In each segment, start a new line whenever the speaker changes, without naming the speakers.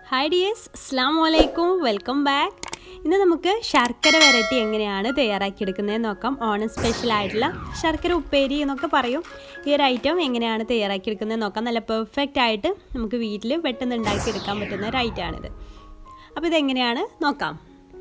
hi dears അസ്സാം വലൈക്കും welcome back ഇന്ന് നമുക്ക് ശർക്കര വരട്ടി എങ്ങനെയാണ് തയ്യാറാക്കിയെടുക്കുന്നത് നോക്കാം ഓണം സ്പെഷ്യൽ ആയിട്ടുള്ള ശർക്കര ഉപ്പേരി എന്നൊക്കെ പറയും ഈ ഒരു ഐറ്റം എങ്ങനെയാണ് തയ്യാറാക്കിയെടുക്കുന്നത് നോക്കാം നല്ല പെർഫെക്റ്റ് ആയിട്ട് നമുക്ക് വീട്ടിൽ പെട്ടെന്ന് ഉണ്ടാക്കിയെടുക്കാൻ പറ്റുന്ന ഒരു ഐറ്റമാണിത് അപ്പോൾ ഇതെങ്ങനെയാണ് നോക്കാം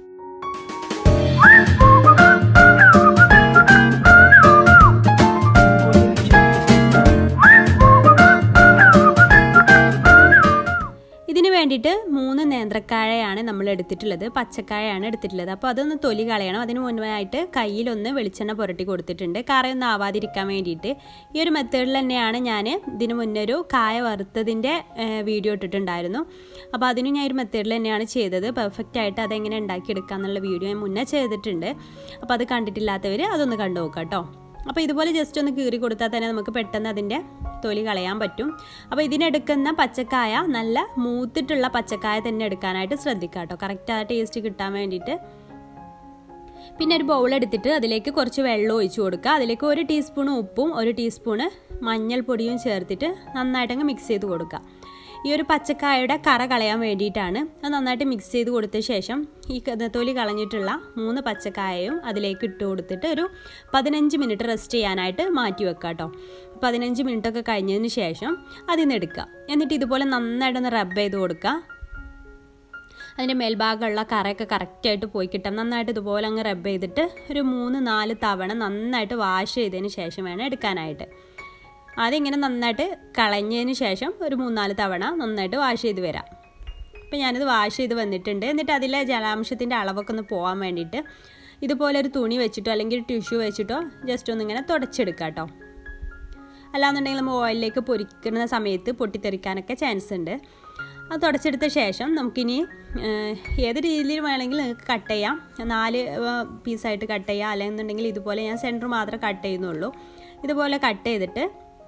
ഇതിന് വേണ്ടിയിട്ട് മൂന്ന് നേന്ത്രക്കായയാണ് നമ്മൾ എടുത്തിട്ടുള്ളത് പച്ചക്കായാണ് എടുത്തിട്ടുള്ളത് അപ്പോൾ അതൊന്ന് തൊലി കളയണം അതിന് മുൻപായിട്ട് കയ്യിലൊന്ന് വെളിച്ചെണ്ണ പുരട്ടി കൊടുത്തിട്ടുണ്ട് കറയൊന്നും ആവാതിരിക്കാൻ വേണ്ടിയിട്ട് ഈ ഒരു മെത്തേഡിൽ തന്നെയാണ് ഞാൻ ഇതിന് മുന്നേ ഒരു കായ വറുത്തതിൻ്റെ വീഡിയോ ഇട്ടിട്ടുണ്ടായിരുന്നു അപ്പോൾ അതിന് ഞാൻ ഒരു മെത്തേഡിൽ തന്നെയാണ് ചെയ്തത് പെർഫെക്റ്റ് ആയിട്ട് അതെങ്ങനെ ഉണ്ടാക്കിയെടുക്കുക എന്നുള്ള വീഡിയോ ഞാൻ മുന്നേ ചെയ്തിട്ടുണ്ട് അപ്പോൾ അത് കണ്ടിട്ടില്ലാത്തവർ അതൊന്ന് കണ്ടു നോക്കാം കേട്ടോ അപ്പോൾ ഇതുപോലെ ജസ്റ്റ് ഒന്ന് കീറി കൊടുത്താൽ തന്നെ നമുക്ക് പെട്ടെന്ന് അതിൻ്റെ തൊലി കളയാൻ പറ്റും അപ്പോൾ ഇതിനെടുക്കുന്ന പച്ചക്കായ നല്ല മൂത്തിട്ടുള്ള പച്ചക്കായ തന്നെ എടുക്കാനായിട്ട് ശ്രദ്ധിക്കുക കേട്ടോ കറക്റ്റ് ആ ടേസ്റ്റ് കിട്ടാൻ വേണ്ടിയിട്ട് പിന്നെ ഒരു ബൗൾ എടുത്തിട്ട് അതിലേക്ക് കുറച്ച് വെള്ളം ഒഴിച്ചു കൊടുക്കുക അതിലേക്ക് ഒരു ടീസ്പൂൺ ഉപ്പും ഒരു ടീസ്പൂണ് മഞ്ഞൾപ്പൊടിയും ചേർത്തിട്ട് നന്നായിട്ടങ്ങ് മിക്സ് ചെയ്ത് കൊടുക്കുക ഈ ഒരു പച്ചക്കായയുടെ കറ കളയാൻ വേണ്ടിയിട്ടാണ് അത് നന്നായിട്ട് മിക്സ് ചെയ്ത് കൊടുത്ത ശേഷം ഈ തൊലി കളഞ്ഞിട്ടുള്ള മൂന്ന് പച്ചക്കായയും അതിലേക്ക് ഇട്ട് കൊടുത്തിട്ട് ഒരു പതിനഞ്ച് മിനിറ്റ് റെസ്റ്റ് ചെയ്യാനായിട്ട് മാറ്റി വെക്കുക കേട്ടോ പതിനഞ്ച് മിനിറ്റൊക്കെ കഴിഞ്ഞതിന് ശേഷം അതിൽ നിന്ന് എടുക്കുക എന്നിട്ട് ഇതുപോലെ നന്നായിട്ടൊന്ന് റബ്ബ് ചെയ്ത് കൊടുക്കുക അതിൻ്റെ മേൽഭാഗമുള്ള കറയൊക്കെ കറക്റ്റായിട്ട് പോയി കിട്ടാം നന്നായിട്ട് ഇതുപോലെ അങ്ങ് റബ്ബ് ചെയ്തിട്ട് ഒരു മൂന്ന് നാല് തവണ നന്നായിട്ട് വാഷ് ചെയ്തതിന് ശേഷം വേണം എടുക്കാനായിട്ട് അതിങ്ങനെ നന്നായിട്ട് കളഞ്ഞതിന് ശേഷം ഒരു മൂന്നാല് തവണ നന്നായിട്ട് വാഷ് ചെയ്ത് വരാം അപ്പോൾ ഞാനിത് വാഷ് ചെയ്ത് വന്നിട്ടുണ്ട് എന്നിട്ട് അതിലെ ജലാംശത്തിൻ്റെ അളവൊക്കെ ഒന്ന് പോകാൻ വേണ്ടിയിട്ട് ഇതുപോലെ ഒരു തുണി വെച്ചിട്ടോ അല്ലെങ്കിൽ ടിഷ്യൂ വെച്ചിട്ടോ ജസ്റ്റ് ഒന്നിങ്ങനെ തുടച്ചെടുക്കുക കേട്ടോ അല്ലാന്നുണ്ടെങ്കിൽ നമ്മൾ ഓയിലിലേക്ക് പൊരിക്കുന്ന സമയത്ത് പൊട്ടിത്തെറിക്കാനൊക്കെ ചാൻസ് ഉണ്ട് അത് തുടച്ചെടുത്ത ശേഷം നമുക്കിനി ഏത് രീതിയിൽ വേണമെങ്കിൽ നിങ്ങൾക്ക് കട്ട് ചെയ്യാം നാല് പീസായിട്ട് കട്ട് ചെയ്യാം അല്ലെന്നുണ്ടെങ്കിൽ ഇതുപോലെ ഞാൻ സെൻറ്റർ മാത്രമേ കട്ട് ചെയ്യുന്നുള്ളൂ ഇതുപോലെ കട്ട് ചെയ്തിട്ട്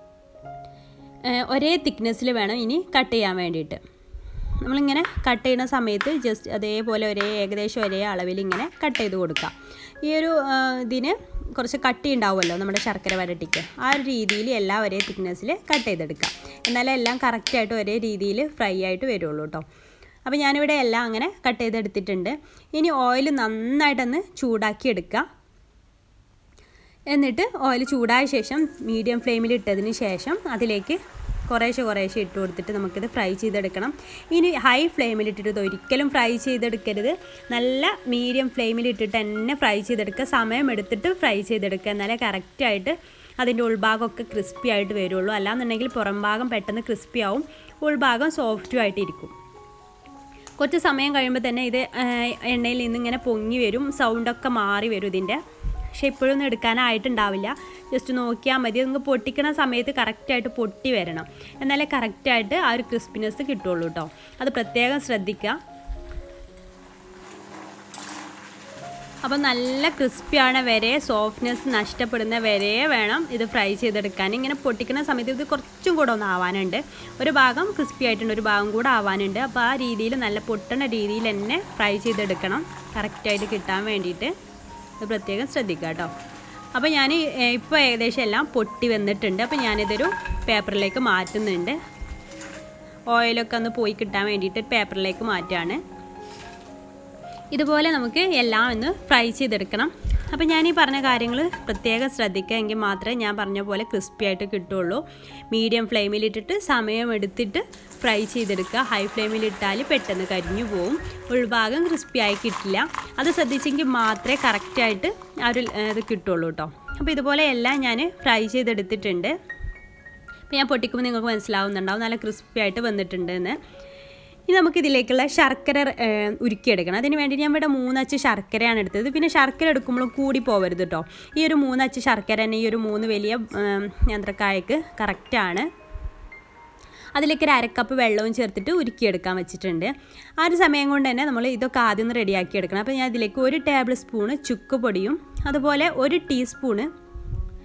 ഒരേ തിക്നെസ്സിൽ വേണം ഇനി കട്ട് ചെയ്യാൻ വേണ്ടിയിട്ട് നമ്മളിങ്ങനെ കട്ട് ചെയ്യുന്ന സമയത്ത് ജസ്റ്റ് അതേപോലെ ഒരേ ഏകദേശം ഒരേ അളവിൽ ഇങ്ങനെ കട്ട് ചെയ്ത് കൊടുക്കാം ഈ ഒരു ഇതിന് കുറച്ച് കട്ടി ഉണ്ടാവുമല്ലോ നമ്മുടെ ശർക്കര വരട്ടിക്ക് ആ ഒരു രീതിയിൽ എല്ലാം ഒരേ തിക്നെസ്സിൽ കട്ട് ചെയ്തെടുക്കാം എന്നാലേ എല്ലാം കറക്റ്റായിട്ട് ഒരേ രീതിയിൽ ഫ്രൈ ആയിട്ട് വരുള്ളൂ കേട്ടോ അപ്പോൾ ഞാനിവിടെ എല്ലാം അങ്ങനെ കട്ട് ചെയ്തെടുത്തിട്ടുണ്ട് ഇനി ഓയിൽ നന്നായിട്ടൊന്ന് ചൂടാക്കി എടുക്കുക എന്നിട്ട് ഓയിൽ ചൂടായ ശേഷം മീഡിയം ഫ്ലെയിമിൽ ഇട്ടതിന് ശേഷം അതിലേക്ക് കുറേശ്ശെ കുറേശ്ശെ ഇട്ട് കൊടുത്തിട്ട് നമുക്കിത് ഫ്രൈ ചെയ്തെടുക്കണം ഇനി ഹൈ ഫ്ലെയിമിൽ ഇട്ടിട്ട് ഒരിക്കലും ഫ്രൈ ചെയ്തെടുക്കരുത് നല്ല മീഡിയം ഫ്ലെയിമിൽ ഇട്ടിട്ട് തന്നെ ഫ്രൈ ചെയ്തെടുക്കുക സമയം എടുത്തിട്ട് ഫ്രൈ ചെയ്തെടുക്കുക എന്നാലേ കറക്റ്റായിട്ട് അതിൻ്റെ ഉൾഭാഗമൊക്കെ ക്രിസ്പി ആയിട്ട് വരുള്ളൂ അല്ലാന്നുണ്ടെങ്കിൽ പുറം ഭാഗം പെട്ടെന്ന് ക്രിസ്പി ആവും ഉൾഭാഗം സോഫ്റ്റും ആയിട്ടിരിക്കും കുറച്ച് സമയം കഴിയുമ്പോൾ തന്നെ ഇത് എണ്ണയിൽ നിന്ന് ഇങ്ങനെ പൊങ്ങി വരും സൗണ്ടൊക്കെ മാറി വരും ഇതിൻ്റെ പക്ഷെ ഇപ്പോഴൊന്നും എടുക്കാനായിട്ടുണ്ടാവില്ല ജസ്റ്റ് നോക്കിയാൽ മതി നിങ്ങൾക്ക് പൊട്ടിക്കണ സമയത്ത് കറക്റ്റായിട്ട് പൊട്ടി വരണം എന്നാലേ കറക്റ്റായിട്ട് ആ ഒരു ക്രിസ്പിനെസ് കിട്ടുള്ളൂ കേട്ടോ അത് പ്രത്യേകം ശ്രദ്ധിക്കുക അപ്പോൾ നല്ല ക്രിസ്പിയാണ് വരെ സോഫ്റ്റ്നെസ് നഷ്ടപ്പെടുന്ന വരെ വേണം ഇത് ഫ്രൈ ചെയ്തെടുക്കാൻ ഇങ്ങനെ പൊട്ടിക്കുന്ന സമയത്ത് ഇത് കുറച്ചും കൂടെ ഒന്ന് ആവാനുണ്ട് ഒരു ഭാഗം ക്രിസ്പി ആയിട്ടുണ്ട് ഒരു ഭാഗം കൂടെ ആവാനുണ്ട് അപ്പോൾ ആ രീതിയിൽ നല്ല പൊട്ടുന്ന രീതിയിൽ തന്നെ ഫ്രൈ ചെയ്തെടുക്കണം കറക്റ്റായിട്ട് കിട്ടാൻ വേണ്ടിയിട്ട് അത് പ്രത്യേകം ശ്രദ്ധിക്കുക കേട്ടോ അപ്പോൾ ഞാൻ ഇപ്പോൾ ഏകദേശം എല്ലാം പൊട്ടി വന്നിട്ടുണ്ട് അപ്പോൾ ഞാനിതൊരു പേപ്പറിലേക്ക് മാറ്റുന്നുണ്ട് ഓയിലൊക്കെ ഒന്ന് പോയി കിട്ടാൻ വേണ്ടിയിട്ട് പേപ്പറിലേക്ക് മാറ്റുകയാണ് ഇതുപോലെ നമുക്ക് എല്ലാം ഒന്ന് ഫ്രൈ ചെയ്തെടുക്കണം അപ്പോൾ ഞാൻ ഈ പറഞ്ഞ കാര്യങ്ങൾ പ്രത്യേകം ശ്രദ്ധിക്കുക എങ്കിൽ മാത്രമേ ഞാൻ പറഞ്ഞ പോലെ ക്രിസ്പി ആയിട്ട് കിട്ടുള്ളൂ മീഡിയം ഫ്ലെയിമിലിട്ടിട്ട് സമയം എടുത്തിട്ട് ഫ്രൈ ചെയ്തെടുക്കുക ഹൈ ഫ്ലെയിമിലിട്ടാൽ പെട്ടെന്ന് കരിഞ്ഞു പോവും ഉൾഭാഗം ക്രിസ്പി ആയി കിട്ടില്ല അത് ശ്രദ്ധിച്ചെങ്കിൽ മാത്രമേ കറക്റ്റായിട്ട് ആ ഒരു ഇത് കിട്ടുള്ളൂ കേട്ടോ അപ്പോൾ ഇതുപോലെ എല്ലാം ഞാൻ ഫ്രൈ ചെയ്തെടുത്തിട്ടുണ്ട് അപ്പോൾ ഞാൻ പൊട്ടിക്കുമ്പോൾ നിങ്ങൾക്ക് മനസ്സിലാവുന്നുണ്ടാവും നല്ല ക്രിസ്പി ആയിട്ട് വന്നിട്ടുണ്ട് എന്ന് ഇനി നമുക്ക് ഇതിലേക്കുള്ള ശർക്കര ഉരുക്കിയെടുക്കണം അതിന് വേണ്ടി ഞാൻ ഇവിടെ മൂന്നച്ച് ശർക്കരയാണ് എടുത്തത് പിന്നെ ശർക്കര എടുക്കുമ്പോഴും കൂടി പോകരുത് കേട്ടോ ഈ ഒരു മൂന്നച്ച് ശർക്കര തന്നെ ഈ ഒരു മൂന്ന് വലിയ നേന്ത്രക്കായക്ക് കറക്റ്റാണ് അതിലേക്ക് ഒരു അരക്കപ്പ് വെള്ളവും ചേർത്തിട്ട് ഉരുക്കിയെടുക്കാൻ വെച്ചിട്ടുണ്ട് ആ ഒരു സമയം കൊണ്ട് തന്നെ നമ്മൾ ഇതൊക്കെ ആദ്യം ഒന്ന് റെഡിയാക്കി എടുക്കണം അപ്പോൾ ഞാൻ ഇതിലേക്ക് ഒരു ടേബിൾ സ്പൂണ് ചുക്ക് പൊടിയും അതുപോലെ ഒരു ടീസ്പൂണ്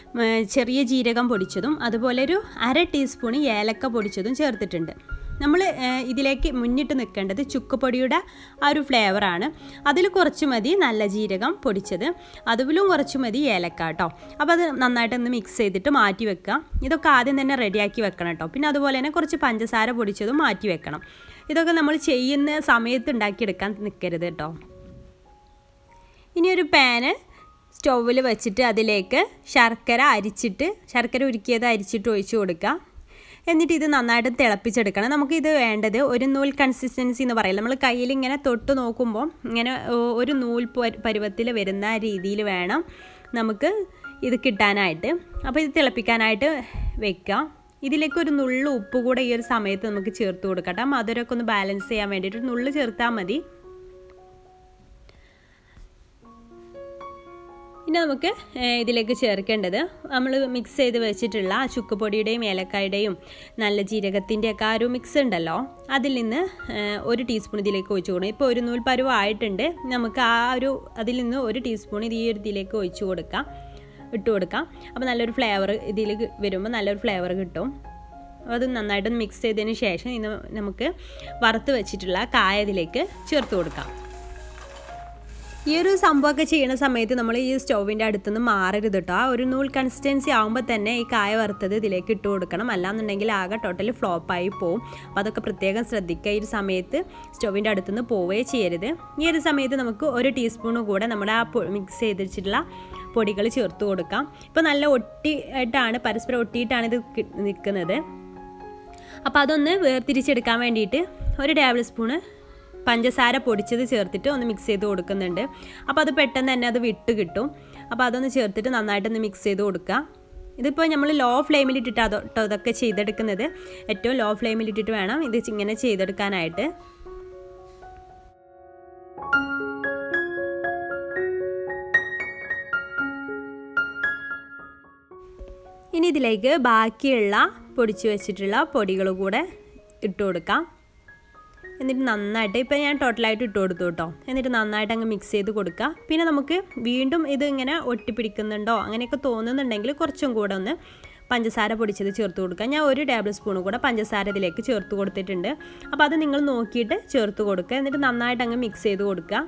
ചെറിയ ജീരകം പൊടിച്ചതും അതുപോലെ ഒരു അര ടീസ്പൂൺ ഏലക്ക പൊടിച്ചതും ചേർത്തിട്ടുണ്ട് നമ്മൾ ഇതിലേക്ക് മുന്നിട്ട് നിൽക്കേണ്ടത് ചുക്കുപൊടിയുടെ ആ ഒരു ഫ്ലേവറാണ് അതിൽ കുറച്ച് മതി നല്ല ജീരകം പൊടിച്ചത് അതിലും കുറച്ച് മതി ഏലക്ക കേട്ടോ അപ്പോൾ അത് നന്നായിട്ടൊന്ന് മിക്സ് ചെയ്തിട്ട് മാറ്റി വെക്കുക ഇതൊക്കെ ആദ്യം തന്നെ റെഡിയാക്കി വെക്കണം കേട്ടോ പിന്നെ അതുപോലെ തന്നെ കുറച്ച് പഞ്ചസാര പൊടിച്ചതും മാറ്റി വെക്കണം ഇതൊക്കെ നമ്മൾ ചെയ്യുന്ന സമയത്ത് ഉണ്ടാക്കിയെടുക്കാൻ നിൽക്കരുത് കേട്ടോ ഇനി ഒരു പാന് സ്റ്റൗവിൽ വെച്ചിട്ട് അതിലേക്ക് ശർക്കര അരിച്ചിട്ട് ശർക്കര ഉരുക്കിയത് അരിച്ചിട്ട് ഒഴിച്ചു കൊടുക്കുക എന്നിട്ട് ഇത് നന്നായിട്ട് തിളപ്പിച്ചെടുക്കണം നമുക്കിത് വേണ്ടത് ഒരു നൂൽ കൺസിസ്റ്റൻസി എന്ന് പറയില്ല നമ്മൾ കയ്യിൽ ഇങ്ങനെ തൊട്ട് നോക്കുമ്പോൾ ഇങ്ങനെ ഒരു നൂൽ പരുവത്തിൽ വരുന്ന രീതിയിൽ വേണം നമുക്ക് ഇത് കിട്ടാനായിട്ട് അപ്പോൾ ഇത് തിളപ്പിക്കാനായിട്ട് വെക്കാം ഇതിലേക്ക് ഒരു നുള്ളു ഉപ്പ് കൂടെ ഈ ഒരു സമയത്ത് നമുക്ക് ചേർത്ത് കൊടുക്കട്ടെ മധുരമൊക്കെ ഒന്ന് ബാലൻസ് ചെയ്യാൻ വേണ്ടിയിട്ട് നുള്ളു ചേർത്താൽ മതി ഇനി നമുക്ക് ഇതിലേക്ക് ചേർക്കേണ്ടത് നമ്മൾ മിക്സ് ചെയ്ത് വെച്ചിട്ടുള്ള ചുക്കുപൊടിയുടെയും ഏലക്കായുടെയും നല്ല ജീരകത്തിൻ്റെയൊക്കെ ആ ഒരു മിക്സ് ഉണ്ടല്ലോ അതിൽ നിന്ന് ഒരു ടീസ്പൂൺ ഇതിലേക്ക് ഒഴിച്ചു കൊടുക്കണം ഇപ്പോൾ ഒരു നൂൽ പരുവം ആയിട്ടുണ്ട് നമുക്ക് ആ ഒരു അതിൽ നിന്ന് ഒരു ടീസ്പൂൺ ഇത് ഈ ഒരു ഇതിലേക്ക് ഒഴിച്ചു കൊടുക്കാം ഇട്ട് കൊടുക്കാം അപ്പോൾ നല്ലൊരു ഫ്ലേവർ ഇതിൽ വരുമ്പോൾ നല്ലൊരു ഫ്ലേവർ കിട്ടും അത് നന്നായിട്ടൊന്ന് മിക്സ് ചെയ്തതിന് ശേഷം ഇന്ന് നമുക്ക് വറുത്ത് വെച്ചിട്ടുള്ള കായ ഇതിലേക്ക് ചേർത്ത് കൊടുക്കാം ഈ ഒരു സംഭവമൊക്കെ ചെയ്യുന്ന സമയത്ത് നമ്മൾ ഈ സ്റ്റൗവിൻ്റെ അടുത്തുനിന്ന് മാറരുത് കേട്ടോ ആ ഒരു നൂൽ കൺസിസ്റ്റൻസി ആകുമ്പോൾ തന്നെ ഈ കായ വറുത്തത് ഇതിലേക്ക് ഇട്ട് കൊടുക്കണം അല്ലാന്നുണ്ടെങ്കിൽ ആകെ ടോട്ടലി ഫ്ലോപ്പായി പോവും അപ്പോൾ അതൊക്കെ പ്രത്യേകം ശ്രദ്ധിക്കുക ഈ ഒരു സമയത്ത് സ്റ്റൗവിൻ്റെ അടുത്തുനിന്ന് പോവുകയേ ചെയ്യരുത് ഈ ഒരു സമയത്ത് നമുക്ക് ഒരു ടീസ്പൂൺ കൂടെ നമ്മുടെ ആ മിക്സ് ചെയ്തിട്ടുള്ള പൊടികൾ ചേർത്ത് കൊടുക്കാം ഇപ്പോൾ നല്ല ഒട്ടിയായിട്ടാണ് പരസ്പരം ഒട്ടിയിട്ടാണ് ഇത് നിൽക്കുന്നത് അപ്പോൾ അതൊന്ന് വേർതിരിച്ചെടുക്കാൻ വേണ്ടിയിട്ട് ഒരു ടേബിൾ സ്പൂണ് പഞ്ചസാര പൊടിച്ചത് ചേർത്തിട്ട് ഒന്ന് മിക്സ് ചെയ്ത് കൊടുക്കുന്നുണ്ട് അപ്പോൾ അത് പെട്ടെന്ന് തന്നെ അത് വിട്ട് കിട്ടും അപ്പോൾ അതൊന്ന് ചേർത്തിട്ട് നന്നായിട്ടൊന്ന് മിക്സ് ചെയ്ത് കൊടുക്കുക ഇതിപ്പോൾ നമ്മൾ ലോ ഫ്ലെയിമിലിട്ടിട്ട് അതോ ഇതൊക്കെ ചെയ്തെടുക്കുന്നത് ഏറ്റവും ലോ ഫ്ലെയിമിലിട്ടിട്ട് വേണം ഇത് ഇങ്ങനെ ചെയ്തെടുക്കാനായിട്ട് ഇനി ഇതിലേക്ക് ബാക്കിയുള്ള പൊടിച്ച് വെച്ചിട്ടുള്ള പൊടികൾ കൂടെ ഇട്ട് കൊടുക്കാം എന്നിട്ട് നന്നായിട്ട് ഇപ്പോൾ ഞാൻ ടോട്ടലായിട്ട് ഇട്ട് കൊടുത്തു കേട്ടോ എന്നിട്ട് നന്നായിട്ട് അങ്ങ് മിക്സ് ചെയ്ത് കൊടുക്കുക പിന്നെ നമുക്ക് വീണ്ടും ഇത് ഇങ്ങനെ ഒട്ടിപ്പിടിക്കുന്നുണ്ടോ അങ്ങനെയൊക്കെ തോന്നുന്നുണ്ടെങ്കിൽ കുറച്ചും കൂടെ ഒന്ന് പഞ്ചസാര പൊടിച്ചത് ചേർത്ത് കൊടുക്കുക ഞാൻ ഒരു ടേബിൾ സ്പൂൺ കൂടെ പഞ്ചസാര ഇതിലേക്ക് ചേർത്ത് കൊടുത്തിട്ടുണ്ട് അപ്പോൾ അത് നിങ്ങൾ നോക്കിയിട്ട് ചേർത്ത് കൊടുക്കുക എന്നിട്ട് നന്നായിട്ട് അങ്ങ് മിക്സ് ചെയ്ത് കൊടുക്കുക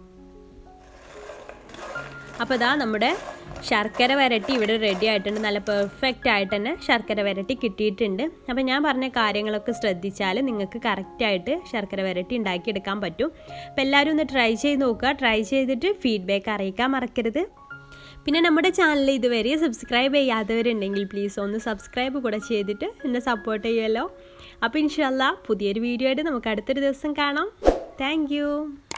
അപ്പോൾ ഇതാ നമ്മുടെ ശർക്കര വരട്ടി ഇവിടെ റെഡി ആയിട്ടുണ്ട് നല്ല പെർഫെക്റ്റ് ആയിട്ട് തന്നെ ശർക്കര വരട്ടി കിട്ടിയിട്ടുണ്ട് അപ്പോൾ ഞാൻ പറഞ്ഞ കാര്യങ്ങളൊക്കെ ശ്രദ്ധിച്ചാൽ നിങ്ങൾക്ക് കറക്റ്റായിട്ട് ശർക്കര വരട്ടി ഉണ്ടാക്കിയെടുക്കാൻ പറ്റും അപ്പോൾ എല്ലാവരും ഒന്ന് ട്രൈ ചെയ്ത് നോക്കുക ട്രൈ ചെയ്തിട്ട് ഫീഡ്ബാക്ക് അറിയിക്കാൻ മറക്കരുത് പിന്നെ നമ്മുടെ ചാനൽ ഇതുവരെ സബ്സ്ക്രൈബ് ചെയ്യാത്തവരുണ്ടെങ്കിൽ പ്ലീസ് ഒന്ന് സബ്സ്ക്രൈബ് കൂടെ ചെയ്തിട്ട് എന്നെ സപ്പോർട്ട് ചെയ്യുമല്ലോ അപ്പോൾ ഇൻഷല്ല പുതിയൊരു വീഡിയോ ആയിട്ട് നമുക്ക് അടുത്തൊരു ദിവസം കാണാം താങ്ക്